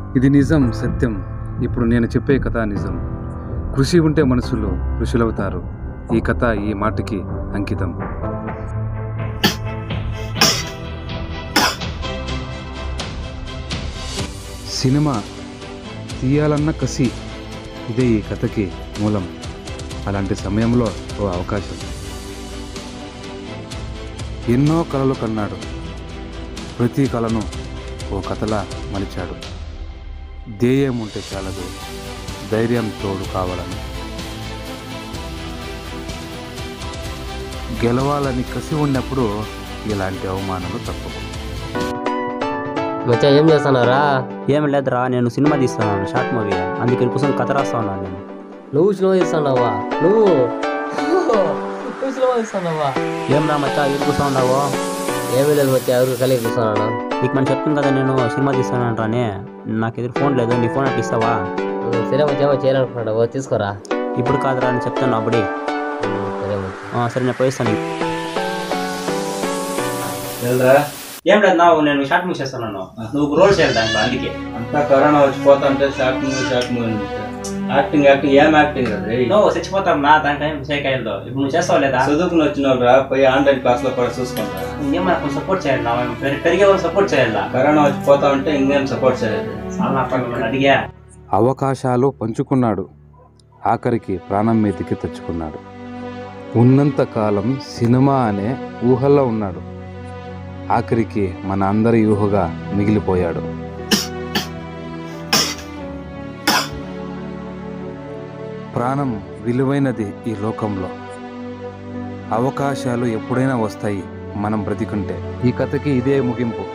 ఇది నిజం సత్యం ఇప్పుడు నేను చెప్పే కథ నిజం కృషి ఉంటే మనుషులు ఋషులవుతారు ఈ కథ ఈ మాటకి అంకితం సినిమా తీయాలన్న కసి ఇదే ఈ కథకి మూలం అలాంటి సమయంలో ఓ అవకాశం ఎన్నో కలలు కన్నాడు ప్రతి కళను ఓ కథలా మలిచాడు ధ్యేయం ఉంటే చాలదు ధైర్యం తోడు కావాలని గెలవాలని కసి ఉన్నప్పుడు ఇలాంటి అవమానాలు తప్పవు మచ్చా ఏం చేస్తున్నారా ఏం లేదురా నేను సినిమా తీస్తున్నాను షార్ట్ మూవీ అందుకే కోసం కథ రాస్తా ఉన్నాను నేను నువ్వు సినిమా తీస్తున్నావా నువ్వు నువ్వు సినిమా తీస్తున్నావా ఏం రా మచ్చా ఏం కూర్చో ఉన్నావు ఏమీ లేదు మచ్చా ఎవరు కలిగి కూర్చున్నాను నీకు మనం చెప్తుంది కదా నేను సినిమా తీస్తాను రానే నాకు ఎదురు ఫోన్ లేదు నీ ఫోన్ అట్లా ఇస్తావా సరే మచ్చా ఏమో చేయాలనుకున్నాడు తీసుకోరా ఇప్పుడు కాదురా అని చెప్తాను అప్పుడే సరే మచ్చా ఆ, సరే నేను పోయిస్తాను ఏం లేదు నాకు నేను షార్ట్ మూవీ చేస్తున్నాను నువ్వు రోల్ చేయాలి దాంట్లో అందుకే అంతా కరోనా వచ్చిపోతుంటే short movie short movie acting acting ఏం యాక్టింగ్ రే నువ్వు చచ్చిపోతాం నా దాని టైం చేయకాయలతో ఇప్పుడు నువ్వు చేస్తావు లేదా చదువుకుని వచ్చిన వాళ్ళు రా పోయి ఆన్లైన్ క్లాస్ లో కూడా చూసుకుంటా ఇంకేమన్నా కొంచెం సపోర్ట్ చేయాలి నా పెరి- పెరిగే వాళ్ళు సపోర్ట్ చేయాలా కరోనా వచ్చిపోతా ఉంటే ఇంకేం సపోర్ట్ చేయలేదు చాలా నా పని మిమ్మల్ని అడిగా అవకాశాలు పంచుకున్నాడు ఆఖరికి ప్రాణం మీదకి తెచ్చుకున్నాడు ఉన్నంత కాలం సినిమా అనే ఊహల్లో ఉన్నాడు ఆఖరికి మన అందరి ఊహగా మిగిలిపోయాడు ప్రాణం విలువైనది ఈ లోకంలో అవకాశాలు ఎప్పుడైనా వస్తాయి మనం బ్రతికుంటే ఈ కథకి ఇదే ముగింపు